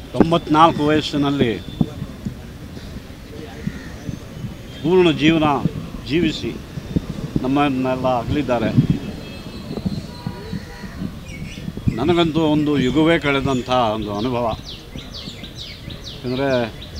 ತೊಂಬತ್ನಾಲ್ಕು ವಯಸ್ಸಿನಲ್ಲಿ ಪೂರ್ಣ ಜೀವನ ಜೀವಿಸಿ ನಮ್ಮನ್ನೆಲ್ಲ ಅಗಲಿದ್ದಾರೆ ನನಗಂತೂ ಒಂದು ಯುಗವೇ ಕಳೆದಂಥ ಒಂದು ಅನುಭವ ಯಾಕಂದರೆ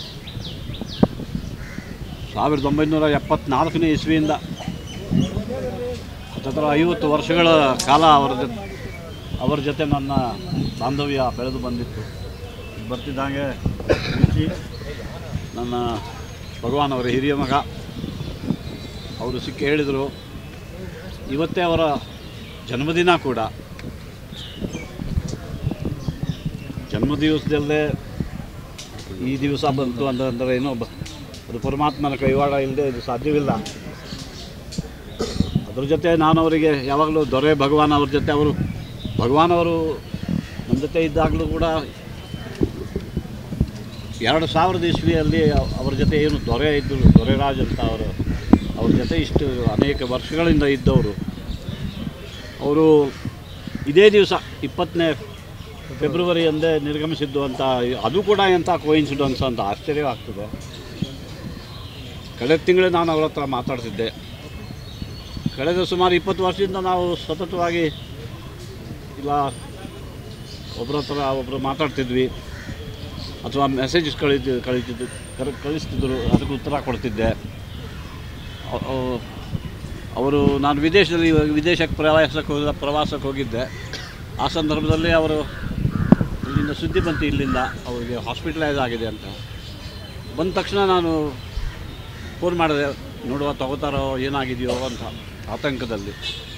ಸಾವಿರದ ಒಂಬೈನೂರ ಎಪ್ಪತ್ನಾಲ್ಕನೇ ಇಸ್ವಿಯಿಂದ ಹತ್ತತ್ರ ಐವತ್ತು ವರ್ಷಗಳ ಕಾಲ ಅವರ ಜೊತೆ ಅವರ ಜೊತೆ ನನ್ನ ಬಾಂಧವ್ಯ ಬೆಳೆದು ಬಂದಿತ್ತು ಬರ್ತಿದ್ದಂಗೆ ರುಚಿ ನನ್ನ ಭಗವಾನ್ ಅವರ ಹಿರಿಯ ಮಗ ಅವರು ಸಿಕ್ಕಿ ಹೇಳಿದರು ಇವತ್ತೇ ಅವರ ಜನ್ಮದಿನ ಕೂಡ ಜನ್ಮದಿವಸದಲ್ಲೇ ಈ ದಿವಸ ಬಂತು ಅಂತ ಅಂದರೆ ಏನೋ ಬ- ಅದು ಪರಮಾತ್ಮನ ಕೈವಾಡ ಇಲ್ಲದೆ ಇದು ಸಾಧ್ಯವಿಲ್ಲ ಅದ್ರ ಜೊತೆ ನಾನು ಅವರಿಗೆ ಯಾವಾಗಲೂ ದೊರೆ ಭಗವಾನ್ ಅವ್ರ ಜೊತೆ ಅವರು ಭಗವಾನ್ ಅವರು ನಮ್ಮ ಜೊತೆ ಇದ್ದಾಗಲೂ ಕೂಡ ಎರಡು ಸಾವಿರದ ಇಸ್ವಿಯಲ್ಲಿ ಅವ್- ಅವ್ರ ಜೊತೆ ಏನು ದೊರೆ ಇದ್ದರು ದೊರೆರಾಜ್ ಅಂತ ಅವರು ಅವ್ರ ಜೊತೆ ಇಷ್ಟು ಅನೇಕ ವರ್ಷಗಳಿಂದ ಇದ್ದವರು ಅವರು ಇದೇ ದಿವಸ ಇಪ್ಪತ್ತನೇ ಫೆಬ್ರವರಿ ಅಂದೇ ನಿರ್ಗಮಿಸಿದ್ದು ಅಂತ ಅದು ಕೂಡ ಎಂಥ ಕೋಇನ್ಸಿಡೆನ್ಸ್ ಅಂತ ಆಶ್ಚರ್ಯವಾಗ್ತದೆ ಕಳೆದ ತಿಂಗಳೇ ನಾನು ಅವ್ರ ಹತ್ರ ಮಾತಾಡ್ತಿದ್ದೆ ಕಳೆದ ಸುಮಾರು ಇಪ್ಪತ್ತು ವರ್ಷದಿಂದ ನಾವು ಸತತವಾಗಿ ಇಲ್ಲ ಒಬ್ಬರ ಹತ್ರ ಒಬ್ಬರು ಮಾತಾಡ್ತಿದ್ವಿ ಅಥವಾ ಮೆಸೇಜಸ್ ಕಳೀತಿ ಕಳೀತಿದ್ದು ಕರೆ ಕಳಿಸ್ತಿದ್ರು ಅದಕ್ಕೆ ಉತ್ತರ ಕೊಡ್ತಿದ್ದೆ ಅ- ಅವ್- ಅವರು ನಾನು ವಿದೇಶದಲ್ಲಿ ವಿದೇಶಕ್ಕೆ ಪ್ರವಾಸಕ್ಕೆ ಹೋದ ಪ್ರವಾಸಕ್ಕೆ ಹೋಗಿದ್ದೆ ಆ ಸಂದರ್ಭದಲ್ಲಿ ಅವರು ಇಲ್ಲಿಂದ ಸುದ್ದಿ ಬಂತು ಇಲ್ಲಿಂದ ಅವರಿಗೆ ಹಾಸ್ಪಿಟಲೈಸ್ ಆಗಿದೆ ಅಂತ ಬಂದ ತಕ್ಷಣ ನಾನು ಫೋನ್ ಮಾಡಿದೆ ನೋಡುವ ತಗೋತಾರೋ ಏನಾಗಿದೆಯೋ ಅಂತ ಆತಂಕದಲ್ಲಿ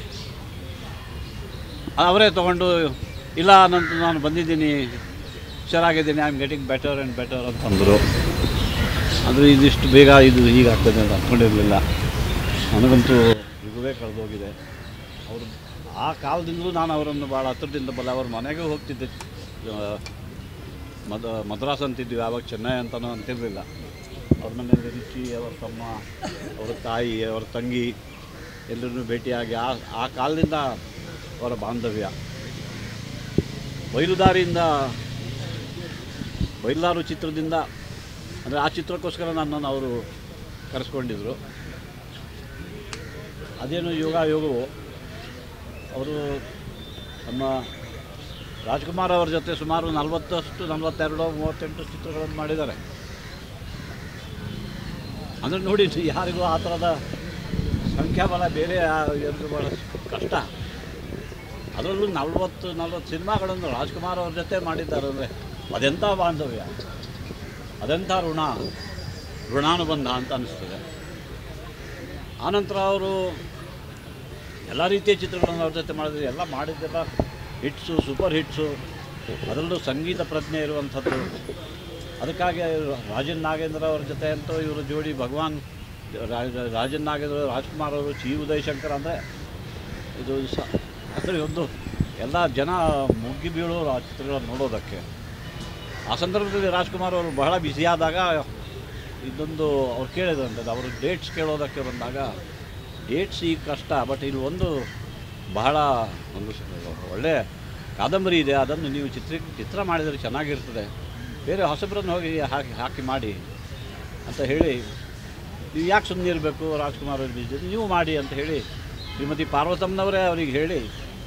ಅವರೇ ತೊಗೊಂಡು ಇಲ್ಲ ನಂತರ ನಾನು ಬಂದಿದ್ದೀನಿ ಹುಷಾರಾಗಿದ್ದೀನಿ I am getting better and better ಅಂತಂದರು ಆದರೆ ಇದಿಷ್ಟು ಬೇಗ ಇದು ಹೀಗಾಗ್ತದೆ ಅಂತ ಅಂದ್ಕೊಂಡಿರಲಿಲ್ಲ ನನಗಂತೂ ಯುಗವೇ ಕಳೆದೋಗಿದೆ ಅವರು ಆ ಕಾಲದಿಂದಲೂ ನಾನು ಅವರನ್ನು ಭಾಳ ಹತ್ರದಿಂದ ಬಲ್ಲ ಅವ್ರ ಮನೆಗೆ ಹೋಗ್ತಿದ್ದೆ ಆ, ಮದ ಮದ್ರಾಸ್ ಅಂತಿದ್ವಿ ಆವಾಗ ಚೆನ್ನೈ ಅಂತನೂ ಅಂತಿರಲಿಲ್ಲ ಅವ್ರ ಮನೆಯಲ್ಲಿ ರುಚಿ ಅವರ ತಮ್ಮ ಅವರ ತಾಯಿ ಅವರ ತಂಗಿ ಎಲ್ಲರನ್ನೂ ಭೇಟಿಯಾಗಿ ಆ ಆ ಕಾಲದಿಂದ ಅವರ ಬಾಂಧವ್ಯ ಬಯಲುದಾರಿಯಿಂದ ಬಯಲಾರು ಚಿತ್ರದಿಂದ ಅಂದರೆ ಆ ಚಿತ್ರಕ್ಕೋಸ್ಕರ ನನ್ನನ್ನು ಅವರು ಕರೆಸ್ಕೊಂಡಿದ್ರು ಅದೇನು ಯೋಗ ಯೋಗವು ಅವರು ನಮ್ಮ ರಾಜ್ಕುಮಾರ್ ಅವ್ರ ಜೊತೆ ಸುಮಾರು ನಲವತ್ತಷ್ಟು ನಲವತ್ತೆರಡು ಮೂವತ್ತೆಂಟು ಚಿತ್ರಗಳನ್ನು ಮಾಡಿದ್ದಾರೆ ಅಂದರೆ ನೋಡಿ ಯಾರಿಗೂ ಆ ಥರದ ಸಂಖ್ಯಾಬಲ ಬೇರೆ ಎರಡು ಭಾಳ ಕಷ್ಟ ಅದರಲ್ಲೂ ನಲ್ವತ್ತು ನಲ್ವತ್ತು ಸಿನಿಮಾಗಳನ್ನು ರಾಜ್ಕುಮಾರ್ ಅವ್ರ ಜೊತೆ ಮಾಡಿದ್ದಾರೆ ಅಂದರೆ ಅದೆಂಥ ಬಾಂಧವ್ಯ ಅದೆಂಥ ಋಣ ಋಣಾನುಬಂಧ ಅಂತ ಅನಿಸ್ತದೆ ಆನಂತರ ಅವರು ಎಲ್ಲ ರೀತಿಯ ಚಿತ್ರಗಳನ್ನು ಅವ್ರ ಜೊತೆ ಮಾಡಿದ್ರು ಎಲ್ಲ ಮಾಡಿದ್ದೆಲ್ಲ ಹಿಟ್ಸು ಸೂಪರ್ ಹಿಟ್ಸು ಅದರಲ್ಲೂ ಸಂಗೀತ ಪ್ರಜ್ಞೆ ಇರುವಂಥದ್ದು ಅದಕ್ಕಾಗಿ ರಾಜನ್ ನಾಗೇಂದ್ರ ಅವ್ರ ಜೊತೆ ಅಂತೂ ಇವರು ಜೋಡಿ ಭಗವಾನ್ ರಾಜ ರಾಜನ್ ನಾಗೇಂದ್ರ ರಾಜ್ಕುಮಾರ್ ಅವರು ಚಿ ಉದಯ್ ಶಂಕರ್ ಅಂದರೆ ಇದು ಸ ಅಂದರೆ ಒಂದು ಎಲ್ಲ ಜನ ಮುಗ್ಗಿ ಬೀಳೋರು ಆ ಚಿತ್ರಗಳನ್ನು ನೋಡೋದಕ್ಕೆ ಆ ಸಂದರ್ಭದಲ್ಲಿ ರಾಜ್ಕುಮಾರ್ ಅವರು ಬಹಳ ಬ್ಯುಸಿಯಾದಾಗ ಇದೊಂದು ಅವ್ರು ಕೇಳಿದ್ರಂತೆ ಅವರು ಡೇಟ್ಸ್ ಕೇಳೋದಕ್ಕೆ ಬಂದಾಗ ಡೇಟ್ಸ್ ಈಗ ಕಷ್ಟ ಬಟ್ ಇಲ್ಲಿ ಒಂದು ಬಹಳ ಒಂದು ಸ- ಒಳ್ಳೆ ಕಾದಂಬರಿ ಇದೆ ಅದನ್ನು ನೀವು ಚಿತ್ರ ಚಿತ್ರ ಮಾಡಿದರೆ ಚೆನ್ನಾಗಿರ್ತದೆ ಬೇರೆ ಹೊಸಬ್ರನ್ನು ಹೋಗಿ ಹಾಕಿ ಹಾಕಿ ಮಾಡಿ ಅಂತ ಹೇಳಿ ನೀವು ಯಾಕೆ ಸುಮ್ಮನೆ ಇರಬೇಕು ರಾಜ್ಕುಮಾರ್ ಅವ್ರ ಬಿಜಿ ನೀವು ಮಾಡಿ ಅಂತ ಹೇಳಿ ಶ್ರೀಮತಿ ಪಾರ್ವತಮ್ಮನವರೇ ಅವರಿಗೆ ಹೇಳಿ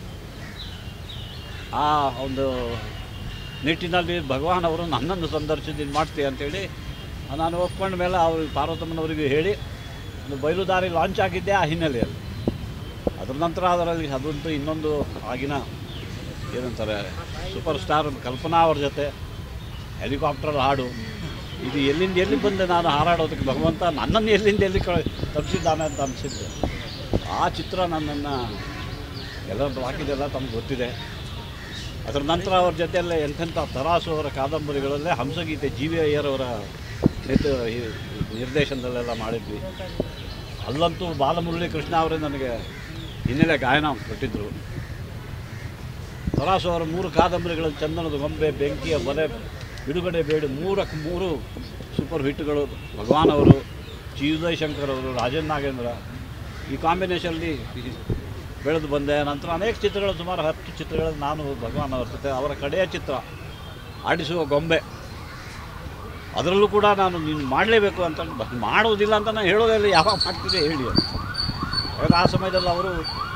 ಆ ಒಂದು ನಿಟ್ಟಿನಲ್ಲಿ ಭಗವಾನ್ ಅವರು ನನ್ನನ್ನು ಸಂದರ್ಶಿಸಿ ಇದು ಮಾಡ್ತೀವಿ ಅಂತೇಳಿ ನಾನು ಒಪ್ಕೊಂಡ ಮೇಲೆ ಅವರು ಪಾರ್ವತಮ್ಮನವರಿಗೆ ಹೇಳಿ ಒಂದು ಬಯಲುದಾರಿ ಲಾಂಚ್ ಆಗಿದ್ದೆ ಆ ಹಿನ್ನೆಲೆಯಲ್ಲಿ ಅದ್ರ ನಂತರ ಅದರಲ್ಲಿ ಅದಂತೂ ಇನ್ನೊಂದು ಆಗಿನ ಏನಂತಾರೆ ಸೂಪರ್ ಸ್ಟಾರ್ ಕಲ್ಪನಾ ಅವ್ರ ಜೊತೆ ಹೆಲಿಕಾಪ್ಟರ್ ಹಾಡು ಇದು ಎಲ್ಲಿಂದ ಎಲ್ಲಿ ಬಂದೆ ನಾನು ಹಾರಾಡೋದಕ್ಕೆ ಭಗವಂತ ನನ್ನನ್ನು ಎಲ್ಲಿಂದ ಎಲ್ಲಿ ಕಳ ತಪ್ಪಿಸಿದ್ದಾನೆ ಅಂತ ಅನಿಸಿದ್ದು ಆ ಚಿತ್ರ ನನ್ನನ್ನು ಎಲ್ಲರೂ ಹಾಕಿದೆಲ್ಲ ತಮ್ಗೆ ಗೊತ್ತಿದೆ ಅದರ ನಂತರ ಅವ್ರ ಜೊತೆಯಲ್ಲೇ ಎಂತೆಂಥ ತರಾಸು ಅವರ ಕಾದಂಬರಿಗಳಲ್ಲೇ ಹಂಸಗೀತೆ ಜಿ ವಿ ಅಯ್ಯರವರ ನೇತೃ ಈ- ನಿರ್ದೇಶನದಲ್ಲೆಲ್ಲ ಮಾಡಿದ್ವಿ ಅಲ್ಲಂತೂ ಬಾಲಮುರಳಿ ಕೃಷ್ಣ ಅವರೇ ನನಗೆ ಹಿನ್ನೆಲೆ ಗಾಯನ ಕೊಟ್ಟಿದ್ದರು ತರಾಸು ಅವರ ಮೂರು ಕಾದಂಬರಿಗಳು ಚಂದನದ ಗೊಂಬೆ ಬೆಂಕಿಯ ಬಲೆ ಬಿಡುಗಡೆ ಬೇಡಿ ಮೂರಕ್ಕೆ ಮೂರು ಸೂಪರ್ ಹಿಟ್ಗಳು ಭಗವಾನ್ ಅವರು ಜಿ ಉದಯ್ ಶಂಕರ್ ಅವರು ರಾಜನ್ ನಾಗೇಂದ್ರ ಈ ಕಾಂಬಿನೇಷನಲ್ಲಿ ಬೆಳೆದು ಬಂದೆ ನಂತರ ಅನೇಕ ಚಿತ್ರಗಳು ಸುಮಾರು ಹತ್ತು ಚಿತ್ರಗಳಲ್ಲಿ ನಾನು ಭಗವಾನ್ ಅವ್ರ ಜೊತೆ ಅವರ ಕಡೆಯ ಚಿತ್ರ ಆಡಿಸುವ ಗೊಂಬೆ ಅದರಲ್ಲೂ ಕೂಡ ನಾನು ನೀನು ಮಾಡಲೇಬೇಕು ಅಂತ ಬ- ಮಾಡೋದಿಲ್ಲ ಅಂತ ನಾನು ಹೇಳೋದಿಲ್ಲ ಯಾವಾಗ ಮಾಡ್ತಿದ್ದೆ ಹೇಳಿ ಅಂತ ಯಾಕಂದ್ರೆ ಆ ಸಮಯದಲ್ಲಿ ಅವರು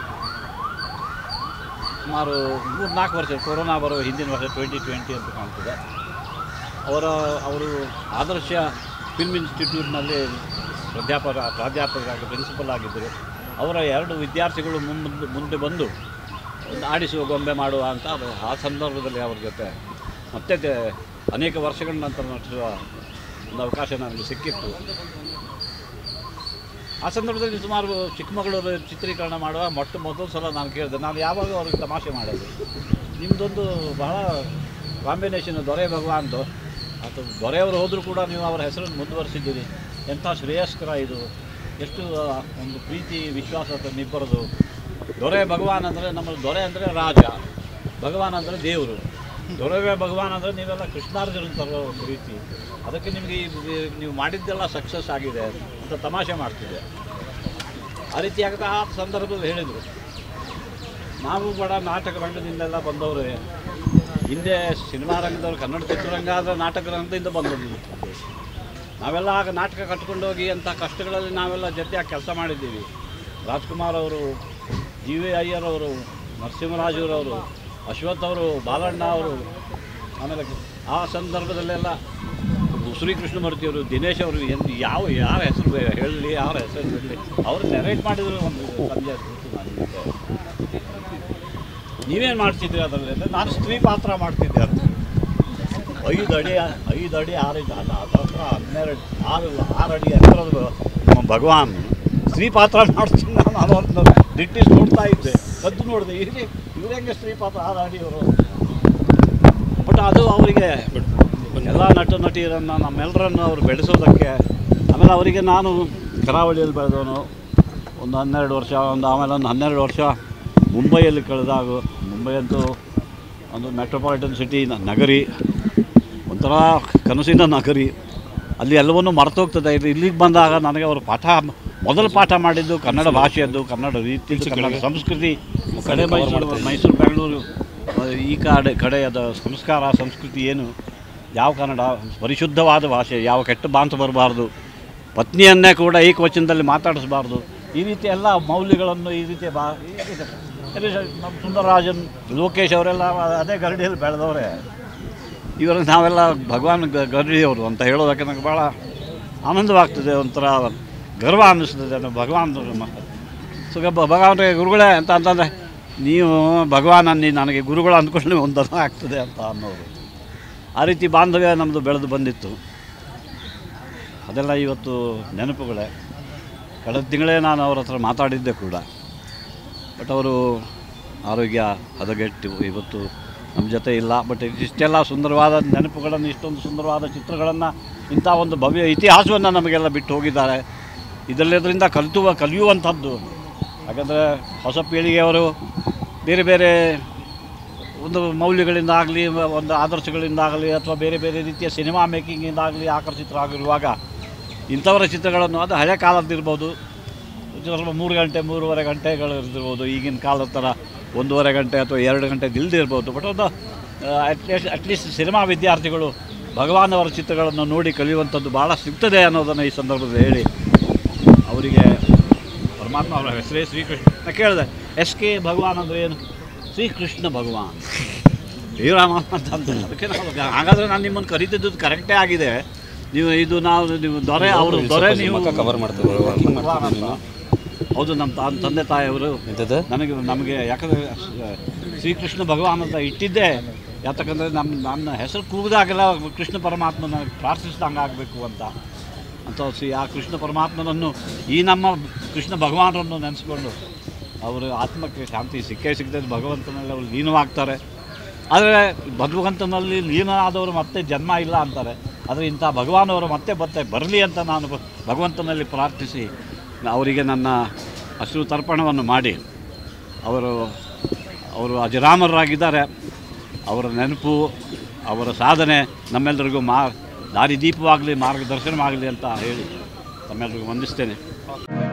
ಸುಮಾರು ಮೂರು ನಾಲ್ಕು ವರ್ಷ ಕೊರೋನಾ ಬರೋ ಹಿಂದಿನ ವರ್ಷ ಟ್ವೆಂಟಿ ಟ್ವೆಂಟಿ ಅಂತ ಕಾಣ್ತದೆ ಅವರ ಅವರು ಆದರ್ಶ ಫಿಲ್ಮ್ ಇನ್ಸ್ಟಿಟ್ಯೂಟ್ನಲ್ಲಿ ಪ್ರಾಧ್ಯಾಪಕ ಪ್ರಾಧ್ಯಾಪಕರಾಗಿ ಪ್ರಿನ್ಸಿಪಲ್ ಆಗಿದ್ದರು ಅವರ ಎರಡು ವಿದ್ಯಾರ್ಥಿಗಳು ಮುಂದೆ ಮುಂದೆ ಬಂದು ಒಂದು ಆಡಿಸುವ ಗೊಂಬೆ ಮಾಡುವ ಅಂತ ಅದು ಆ ಸಂದರ್ಭದಲ್ಲಿ ಅವ್ರ ಜೊತೆ ಮತ್ತೆ ತೆ- ಅನೇಕ ವರ್ಷಗಳ ನಂತರ ನಟಿಸುವ ಒಂದು ಅವಕಾಶ ನನಗೆ ಸಿಕ್ಕಿತ್ತು ಆ ಸಂದರ್ಭದಲ್ಲಿ ಸುಮಾರು ಚಿಕ್ಕಮಗಳೂರು ಚಿತ್ರೀಕರಣ ಮಾಡುವ ಮೊಟ್ಟ ಮೊದಲ ಸಲ ನಾನು ಕೇಳಿದೆ ನಾನು ಯಾವಾಗ ಅವ್ರಿಗೆ ತಮಾಷೆ ಮಾಡೋದು ನಿಮ್ಮದೊಂದು ಬಹಳ ಕಾಂಬಿನೇಷನ್ ದೊರೆ ಭಗವಾನ್ದು ಅಥವಾ ದೊರೆಯವರು ಹೋದರೂ ಕೂಡ ನೀವು ಅವರ ಹೆಸರನ್ನು ಮುಂದುವರಿಸಿದ್ದೀರಿ ಎಂಥ ಶ್ರೇಯಸ್ಕರ ಇದು ಎಷ್ಟು ಆ, ಒಂದು ಪ್ರೀತಿ ವಿಶ್ವಾಸ ನಿಬ್ಬರದು ದೊರೆ ಭಗವಾನ್ ಅಂದರೆ ನಮ್ಮ ದೊರೆ ಅಂದರೆ ರಾಜ ಭಗವಾನ್ ಅಂದರೆ ದೇವರು ದೊರೆವೇ ಭಗವಾನ್ ಅಂದರೆ ನೀವೆಲ್ಲ ಕೃಷ್ಣಾರ್ಜುನ ತರೋ ಒಂದು ರೀತಿ ಅದಕ್ಕೆ ನಿಮಗೆ ಈ- ಈ- ನೀವು ಮಾಡಿದ್ದೆಲ್ಲ ಸಕ್ಸಸ್ ಆಗಿದೆ ಅಂತ ತಮಾಷೆ ಮಾಡ್ತಿದ್ದೆ ಆ ರೀತಿ ಆಗ್ತಾ ಆ ಸಂದರ್ಭದಲ್ಲಿ ಹೇಳಿದರು ನಾವು ಬಡ ನಾಟಕ ರಂಗದಿಂದೆಲ್ಲ ಬಂದವರು ಹಿಂದೆ ಸಿನಿಮಾ ರಂಗದವರು ಕನ್ನಡ ಚಿತ್ರರಂಗ ಆದರೆ ನಾಟಕ ರಂಗದಿಂದ ಬಂದದ್ದು ನಾವೆಲ್ಲ ಆಗ ನಾಟಕ ಕಟ್ಕೊಂಡೋಗಿ ಅಂಥ ಕಷ್ಟಗಳಲ್ಲಿ ನಾವೆಲ್ಲ ಜೊತೆಯಾಗಿ ಕೆಲಸ ಮಾಡಿದ್ದೀವಿ ರಾಜ್ಕುಮಾರ್ ಅವರು ಜಿ ವಿ ಅಯ್ಯರ್ ಅವರು ನರಸಿಂಹರಾಜುರವರು ಅಶ್ವಥ್ ಅವರು ಬಾಲಣ್ಣ ಅವರು ಆಮೇಲೆ ಆ ಸಂದರ್ಭದಲ್ಲೆಲ್ಲ ಶ್ರೀ ಕೃಷ್ಣಮೂರ್ತಿಯವರು ದಿನೇಶ್ ಅವರು ಎಂದು ಯಾವ ಯಾರ ಹೆಸರು ಬೇ- ಹೇಳಲಿ ಯಾರ ಹೆಸರು ಬಿಡಲಿ ಅವರು ನೆರೇಟ್ ಮಾಡಿದ್ರು ಒಂದು ಸಂಜೆ ಕೂತು ನಾನು ಜೊತೆ. ನೀವೇನು ಮಾಡ್ತಿದ್ರಿ ಅದರಲ್ಲಿ ಅಂದರೆ ನಾನು ಸ್ತ್ರೀ ಪಾತ್ರ ಮಾಡ್ತಿದ್ದೆ ಅಂತ ಐದು ಅಡಿ ಐದು ಅಡಿ ಆರು ಇಂಚ್ ಅಲ್ಲ ಅದು ಹತ್ರ ಹನ್ನೆರಡು ಆರು ಆರು ಅಡಿ ಎತ್ತರದ ನಮ್ಮ ಭಗವಾನ್ ಸ್ತ್ರೀ ಪಾತ್ರ ಮಾಡ್ತೀನಿ ನಾನು ಅದೊಂದು ದಿಟ್ಟಿಸಿ ನೋಡ್ತಾ ಇದ್ದೆ ಕದ್ದು ನೋಡಿದೆ ಇಲ್ಲಿ ಇವ್ರು ಹೆಂಗೆ ಸ್ತ್ರೀ ಪಾತ್ರ ಆರು ಅಡಿಯವರು ಬಟ್ ಅದು ಅವರಿಗೆ ಎಲ್ಲ ನಟ ನಟಿಯರನ್ನು ನಮ್ಮೆಲ್ಲರನ್ನು ಅವರು ಬೆಳೆಸೋದಕ್ಕೆ ಆಮೇಲೆ ಅವರಿಗೆ ನಾನು ಕರಾವಳಿಯಲ್ಲಿ ಬೆಳೆದವನು ಒಂದು ಹನ್ನೆರಡು ವರ್ಷ ಒಂದು ಆಮೇಲೆ ಒಂದು ಹನ್ನೆರಡು ವರ್ಷ ಮುಂಬೈಯಲ್ಲಿ ಕಳೆದಾಗ ಮುಂಬೈ ಅಂತೂ ಒಂದು ಮೆಟ್ರೋಪಾಲಿಟನ್ ಸಿಟಿ ನ- ನಗರಿ ಒಂಥರ ಕನಸಿನ ನಗರಿ ಅಲ್ಲಿ ಎಲ್ಲವನ್ನೂ ಮರೆತೋಗ್ತದೆ ಇದು ಇಲ್ಲಿಗೆ ಬಂದಾಗ ನನಗೆ ಅವರು ಪಾಠ ಮೊದಲು ಪಾಠ ಮಾಡಿದ್ದು ಕನ್ನಡ ಭಾಷೆಯದ್ದು ಕನ್ನಡ ರೀತಿ ಕನ್ನಡ ಸಂಸ್ಕೃತಿ ಕಡೆ ಮೈಸೂರು ಮೈಸೂರು ಬೆಂಗಳೂರು ಆ, ಈ ಕಡೆ ಕಡೆಯದ ಸಂಸ್ಕಾರ ಸಂಸ್ಕೃತಿ ಏನು ಯಾವ ಕನ್ನಡ ಪರಿಶುದ್ಧವಾದ ಭಾಷೆ ಯಾವ ಕೆಟ್ಟ ಬಾಂತ ಬರಬಾರ್ದು ಪತ್ನಿಯನ್ನೇ ಕೂಡ ಏಕವಚನದಲ್ಲಿ ಮಾತಾಡಿಸಬಾರ್ದು ಈ ರೀತಿ ಎಲ್ಲ ಮೌಲ್ಯಗಳನ್ನು ಈ ರೀತಿ ಬಾ ಈ ರೀತಿ ಇಲ್ಲಿ ನಮ್ಮ ಸುಂದರರಾಜನ್ ಲೋಕೇಶ್ ಅವರೆಲ್ಲ ಅದೇ ಗರಡಿಯಲ್ಲಿ ಬೆಳೆದವರೇ ಇವರು ನಾವೆಲ್ಲ ಭಗವಾನ್ ಗ- ಗರಡಿಯವರು ಅಂತ ಹೇಳೋದಕ್ಕೆ ನನಗೆ ಭಾಳ ಆನಂದವಾಗ್ತದೆ ಒಂಥರ ಗರ್ವ ಅನ್ನಿಸ್ತದೆ ನಾವು ಭಗವಾನ್ ಸೊ ಭಗವಾನ್ ಗುರುಗಳೇ ಅಂತ ಅಂತಂದರೆ ನೀವು ಭಗವಾನ್ ಅನ್ನಿ ನನಗೆ ಗುರುಗಳು ಅಂದ್ಕೊಂಡು ಒಂದನ್ನು ಆಗ್ತದೆ ಅಂತ ಅನ್ನೋರು ಆ ರೀತಿ ಬಾಂಧವ್ಯ ನಮ್ಮದು ಬೆಳೆದು ಬಂದಿತ್ತು ಅದೆಲ್ಲ ಇವತ್ತು ನೆನಪುಗಳೇ ಕಳೆದ ತಿಂಗಳೇ ನಾನು ಅವ್ರ ಹತ್ರ ಮಾತಾಡಿದ್ದೆ ಕೂಡ ಬಟ್ ಅವರು ಆರೋಗ್ಯ ಹದಗೆಟ್ಟು ಇವತ್ತು ನಮ್ಮ ಜೊತೆ ಇಲ್ಲ ಬಟ್ ಇಷ್ಟೆಲ್ಲ ಸುಂದರವಾದ ನೆನಪುಗಳನ್ನು ಇಷ್ಟೊಂದು ಸುಂದರವಾದ ಚಿತ್ರಗಳನ್ನು ಇಂಥ ಒಂದು ಭವ್ಯ ಇತಿಹಾಸವನ್ನು ನಮಗೆಲ್ಲ ಬಿಟ್ಟು ಹೋಗಿದ್ದಾರೆ ಇದೆಲ್ಲದರಿಂದ ಕಲಿತುವ ಕಲಿಯುವಂಥದ್ದು ಯಾಕಂದರೆ ಹೊಸ ಪೀಳಿಗೆಯವರು ಬೇರೆ ಬೇರೆ ಒಂದು ಮೌಲ್ಯಗಳಿಂದ ಆಗಲಿ ಒಂದು ಆದರ್ಶಗಳಿಂದ ಆಗಲಿ ಅಥವಾ ಬೇರೆ ಬೇರೆ ರೀತಿಯ ಸಿನಿಮಾ ಮೇಕಿಂಗಿಂದ ಆಗಲಿ ಆಕರ್ಷಿತರಾಗಿರುವಾಗ ಇಂಥವರ ಚಿತ್ರಗಳನ್ನು ಅದು ಹಳೆ ಕಾಲದ್ದಿರ್ಬೋದು ಸ್ವಲ್ಪ ಮೂರು ಗಂಟೆ ಮೂರುವರೆ ಗಂಟೆಗಳು ಇರ್ತಿರ್ಬೋದು ಈಗಿನ ಕಾಲದ ಥರ ಒಂದೂವರೆ ಗಂಟೆ ಅಥವಾ ಎರಡು ಗಂಟೆ ಇರ್ಬೋದು ಬಟ್ ಒಂದು ಅಟ್ಲೀಸ್ಟ್ ಅಟ್ಲೀಸ್ಟ್ ಸಿನಿಮಾ ವಿದ್ಯಾರ್ಥಿಗಳು ಭಗವಾನ್ ಅವರ ಚಿತ್ರಗಳನ್ನು ನೋಡಿ ಕಲಿಯುವಂಥದ್ದು ಭಾಳ ಸಿಗ್ತದೆ ಅನ್ನೋದನ್ನು ಈ ಸಂದರ್ಭದಲ್ಲಿ ಹೇಳಿ ಅವರಿಗೆ ಪರಮಾತ್ಮ ಅವರ ಹೆಸರೇ ಶ್ರೀಕೃಷ್ಣ ನಾ ಕೇಳಿದೆ ಎಸ್ ಕೆ ಭಗವಾನ್ ಅಂದರೆ ಏನು ಶ್ರೀಕೃಷ್ಣ ಭಗವಾನ್ ಶ್ರೀರಾಮ ಅಂತ ಅಂತ ಅದಕ್ಕೆ ನಾವು ಹಾಗಾದರೆ ನಾನು ನಿಮ್ಮನ್ನು ಕರಿತಿದ್ದು ಕರೆಕ್ಟೇ ಆಗಿದೆ ನೀವು ಇದು ನಾವು ನೀವು ದೊರೆ ಅವರು ದೊರೆ ನೀವು ಕವರ್ ಮಾಡ್ತಾರೆ ಭಗವಾನ್ ಅಂತ. ಹೌದು ನಮ್ಮ ತಾ- ತಂದೆ ತಾಯಿಯವರು ಎಂಥದ್ದು ನನಗೆ ನಮಗೆ ಯಾಕಂದರೆ ಶ್ರೀಕೃಷ್ಣ ಭಗವಾನ್ ಅಂತ ಇಟ್ಟಿದ್ದೆ ಯಾತಕ್ಕಂದರೆ ನಮ್ಮ ನನ್ನ ಹೆಸರು ಕೂಗಿದಾಗೆಲ್ಲ ಕೃಷ್ಣ ಪರಮಾತ್ಮ ನನಗೆ ಪ್ರಾರ್ಥಿಸಿದಂಗೆ ಆಗಬೇಕು ಅಂತ ಅಂತ ಶ್ರೀ ಆ ಕೃಷ್ಣ ಪರಮಾತ್ಮನನ್ನು ಈ ನಮ್ಮ ಕೃಷ್ಣ ಭಗವಾನರನ್ನು ನೆನೆಸ್ಕೊಂಡು ಅವರು ಆತ್ಮಕ್ಕೆ ಶಾಂತಿ ಸಿಕ್ಕೇ ಸಿಗ್ತದೆ ಭಗವಂತನಲ್ಲಿ ಅವರು ಲೀನವಾಗ್ತಾರೆ ಆದರೆ ಭಗವಂತನಲ್ಲಿ ಲೀನ ಆದವರು ಮತ್ತೆ ಜನ್ಮ ಇಲ್ಲ ಅಂತಾರೆ ಆದರೆ ಇಂಥ ಭಗವಾನವರು ಮತ್ತೆ ಮತ್ತೆ ಬರಲಿ ಅಂತ ನಾನು ಭ- ಭಗವಂತನಲ್ಲಿ ಪ್ರಾರ್ಥಿಸಿ ಅವರಿಗೆ ನನ್ನ ಅಶ್ರು ತರ್ಪಣವನ್ನು ಮಾಡಿ ಅವರು ಅವರು ಅಜರಾಮರಾಗಿದ್ದಾರೆ ಅವರ ನೆನಪು ಅವರ ಸಾಧನೆ ನಮ್ಮೆಲ್ಲರಿಗೂ ಮಾ ದಾರಿದೀಪವಾಗಲಿ ಮಾರ್ಗದರ್ಶನವಾಗಲಿ ಅಂತ ಹೇಳಿ ತಮ್ಮೆಲ್ಲರಿಗೂ ವಂದಿಸ್ತೇನೆ